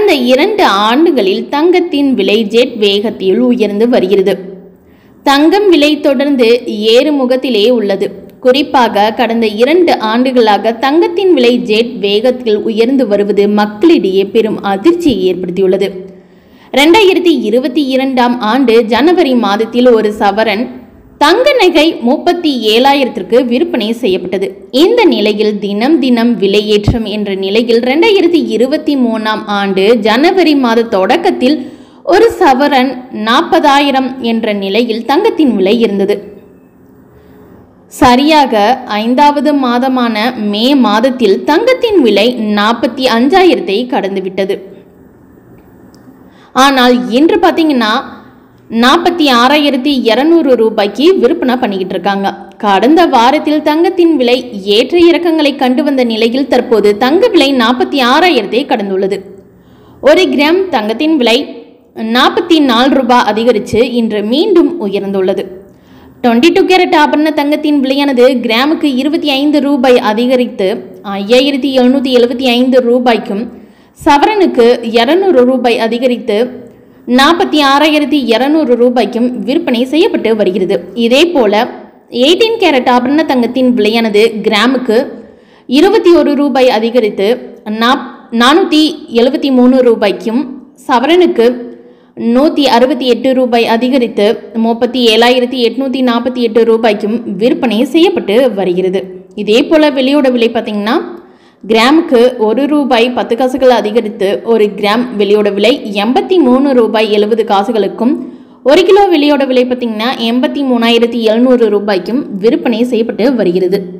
கடந்த இரண்டு ஆண்டுகளில் தங்கத்தின் விலை ஜெட் வேகத்தில் உயர்ந்து வருகிறது தங்கம் விலை தொடர்ந்து ஏறுமுகத்திலே உள்ளது குறிப்பாக கடந்த இரண்டு ஆண்டுகளாக தங்கத்தின் விலை ஜெட் வேகத்தில் உயர்ந்து வருவது மக்களிடையே பெரும் அதிர்ச்சியை ஏற்படுத்தியுள்ளது ரெண்டாயிரத்தி இருபத்தி இரண்டாம் ஆண்டு ஜனவரி மாதத்தில் ஒரு சவரன் தங்க நகை முப்பத்தி ஏழாயிரத்திற்கு விற்பனை செய்யப்பட்டது இந்த நிலையில் தினம் தினம் விலையேற்றம் என்ற நிலையில் ரெண்டாயிரத்தி இருபத்தி மூணாம் ஆண்டு ஜனவரி மாத தொடக்கத்தில் ஒரு சவரன் நாற்பதாயிரம் என்ற நிலையில் தங்கத்தின் விலை இருந்தது சரியாக ஐந்தாவது மாதமான மே மாதத்தில் தங்கத்தின் விலை நாற்பத்தி அஞ்சாயிரத்தை கடந்துவிட்டது ஆனால் இன்று பார்த்தீங்கன்னா நாற்பத்தி ஆறாயிரத்தி இரநூறு ரூபாய்க்கு விற்பனை பண்ணிக்கிட்டு இருக்காங்க கடந்த வாரத்தில் தங்கத்தின் விலை ஏற்ற இறக்கங்களை கண்டு வந்த நிலையில் தற்போது தங்க விலை நாற்பத்தி ஆறாயிரத்தை கடந்துள்ளது ஒரு கிராம் தங்கத்தின் விலை நாற்பத்தி நாலு ரூபாய் அதிகரித்து இன்று மீண்டும் உயர்ந்துள்ளது டுவெண்ட்டி டூ கேரட் ஆபரண தங்கத்தின் விலையானது கிராமுக்கு இருபத்தி ஐந்து ரூபாய் அதிகரித்து ஐயாயிரத்தி எழுநூற்றி எழுபத்தி ஐந்து ரூபாய்க்கும் சவரனுக்கு இரநூறு ரூபாய் அதிகரித்து நாற்பத்தி ஆறாயிரத்தி இரநூறு ரூபாய்க்கும் விற்பனை செய்யப்பட்டு வருகிறது இதே போல எயிட்டீன் கேரட் ஆபரண தங்கத்தின் விலையானது கிராமுக்கு இருபத்தி ஒரு ரூபாய் அதிகரித்து நாப் நானூற்றி எழுபத்தி மூணு ரூபாய்க்கும் சவரனுக்கு நூற்றி அறுபத்தி எட்டு ரூபாய் அதிகரித்து முப்பத்தி ஏழாயிரத்தி எட்நூற்றி நாற்பத்தி எட்டு ரூபாய்க்கும் விற்பனை செய்யப்பட்டு வருகிறது இதே போல் வெளியோட விலை பார்த்திங்கன்னா கிராமுக்கு ஒரு ரூபாய் பத்து காசுகள் அதிகரித்து ஒரு கிராம் வெளியோட விலை எண்பத்தி மூணு ரூபாய் எழுபது காசுகளுக்கும் ஒரு கிலோ வெளியோட விலை பார்த்திங்கன்னா எண்பத்தி மூணாயிரத்தி எழுநூறு ரூபாய்க்கும் விற்பனை செய்யப்பட்டு வருகிறது